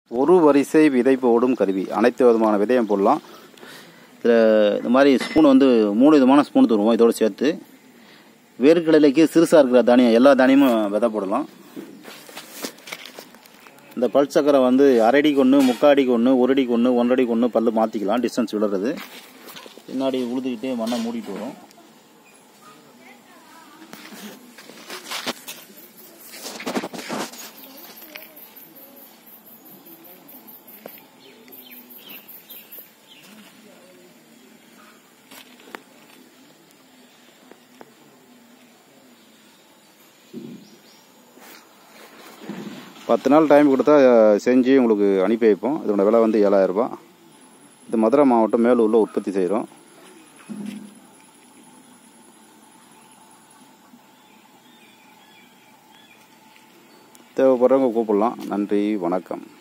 ஒரு வரிசை விதை போடும் கருவி அனைத்து விதமான விதையும் போடலாம் இதில் இந்த மாதிரி ஸ்பூன் வந்து மூணு விதமான ஸ்பூன் தருவோம் இதோடு சேர்த்து வேர்க்கடலைக்கு சிறுசாக இருக்கிற தானியம் எல்லா தானியமும் விதை போடலாம் இந்த பல் சக்கரை வந்து அரைடிக்கு ஒன்று முக்காடிக்கு ஒன்று ஒரு அடிக்கு ஒன்று ஒன்றடிக்கு ஒன்று பல்லு மாற்றிக்கலாம் டிஸ்டன்ஸ் விழுறது பின்னாடி உழுதுகிட்டே மண்ணை மூடிட்டு வரும் பத்து நாள் டைம் கொடுத்தா அஹ், செஞ்சு உங்களுக்கு அனுப்பி வைப்போம் இதோட விலை வந்து ஏழாயிரம் ரூபாய் இது மதுரை மாவட்டம் மேலூரில் உற்பத்தி செய்கிறோம் தேவைப்படுறவங்க கூப்பிடலாம் நன்றி வணக்கம்